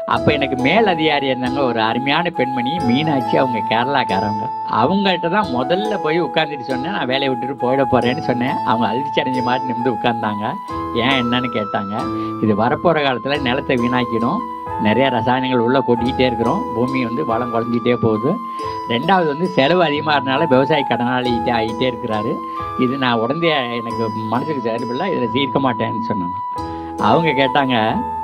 அப்போ எனக்கு மேல் அதிகாரி இருந்தாங்க ஒரு அருமையான பெண்மணி மீனாட்சி அவங்க கேரளாக்காரவங்க அவங்கள்ட்ட தான் முதல்ல போய் உட்காந்துட்டு சொன்னேன் நான் வேலையை விட்டுட்டு போயிட போகிறேன்னு சொன்னேன் அவங்க அதிர்ச்சி அடைஞ்ச மாதிரி நிமிந்து உட்கார்ந்தாங்க ஏன் என்னன்னு கேட்டாங்க இது வரப்போகிற காலத்தில் நிலத்தை வீணாக்கிடும் நிறைய ரசாயனங்கள் உள்ளே கொட்டிக்கிட்டே இருக்கிறோம் பூமி வந்து வளம் குறைஞ்சிட்டே போகுது ரெண்டாவது வந்து செலவு அதிகமாக இருந்தனால விவசாயி கடனாளிகிட்டே ஆகிட்டே இருக்கிறாரு இது நான் உடனே எனக்கு மனசுக்கு சரியில்லை இதில் தீர்க்க மாட்டேன்னு சொன்னேன் அவங்க கேட்டாங்க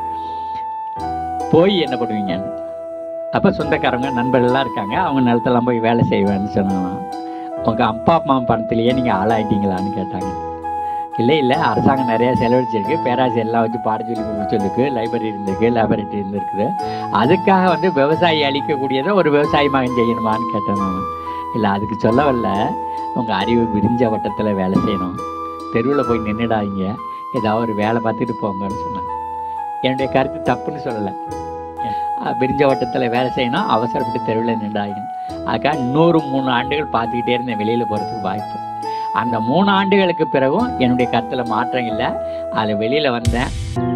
போய் என்ன பண்ணுவீங்கன்னு அப்போ சொந்தக்காரங்க நண்பர்கள்லாம் இருக்காங்க அவங்க நிலத்தெல்லாம் போய் வேலை செய்வேன்னு சொன்னாங்க உங்கள் அப்பா அம்மா பணத்திலேயே நீங்கள் ஆளாயிட்டீங்களான்னு கேட்டாங்க இல்லை இல்லை அரசாங்கம் நிறைய செலவழிச்சிருக்கு பேராசிரியர் எல்லாம் வச்சு பாட சொல்லி கொடுக்க சொல்லிருக்கு லைப்ரரி இருந்திருக்கு லேபரேட்டரி இருந்திருக்குது அதுக்காக வந்து விவசாயி அழிக்கக்கூடியதை ஒரு விவசாயி மகன் செய்யணுமான்னு கேட்டேன் நான் இல்லை அதுக்கு சொல்ல வரல உங்கள் அறிவு விரிஞ்ச வட்டத்தில் வேலை செய்யணும் தெருவில் போய் நின்றுடாதீங்க ஏதாவது ஒரு வேலை பார்த்துட்டு போங்கன்னு சொன்னேன் என்னுடைய கருத்து தப்புன்னு சொல்லலை அஹ் விரிஞ்ச வட்டத்தில் வேலை செய்யணும் அவசரப்பட்டு தெருவில் நின்றாங்க அதுக்காக இன்னொரு மூணு ஆண்டுகள் பார்த்துக்கிட்டே இருந்தேன் வெளியில் போகிறதுக்கு வாய்ப்பு அந்த மூணு ஆண்டுகளுக்கு பிறகும் என்னுடைய கருத்தில் மாற்றம் இல்லை அதில் வெளியில் வந்தேன்